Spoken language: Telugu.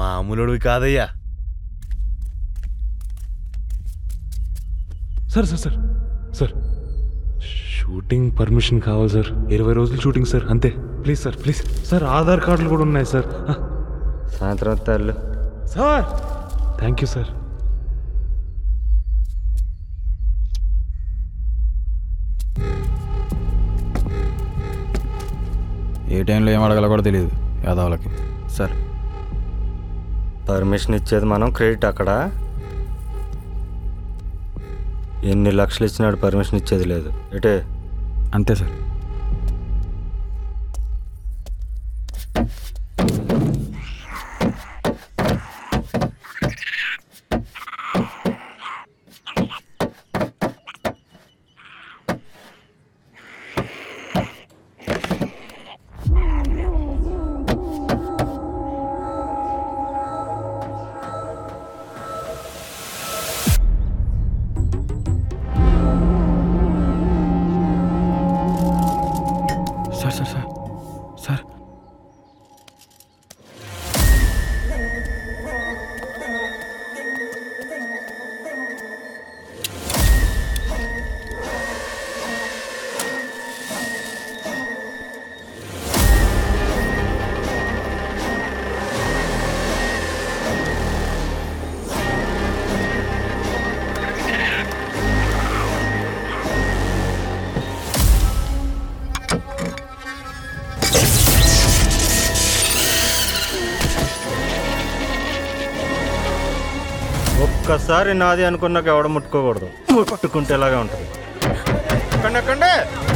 మామూలుడివి కాదయ్యా sir sir sir sir shooting permission కావాలి సార్ ఇరవై రోజులు షూటింగ్ సార్ అంతే please sir please sir Aadhaar కార్డులు కూడా ఉన్నాయి సార్ ఆ, సాయంత్రం తల్లు సార్ థ్యాంక్ యూ సార్ ఏ టైంలో ఏం అడగాలో కూడా తెలియదు యాదవులకి సార్ పర్మిషన్ ఇచ్చేది మనం క్రెడిట్ అక్కడ ఎన్ని లక్షలు ఇచ్చినాడు పర్మిషన్ ఇచ్చేది లేదు ఎటే అంతే sir sir sir sir sir ఒక్కసారి నాది అనుకున్నాక ఎవడ ముట్టుకోకూడదు ముట్టుకుంటే ఇలాగే ఉంటుంది ఎక్కండి ఎక్కండి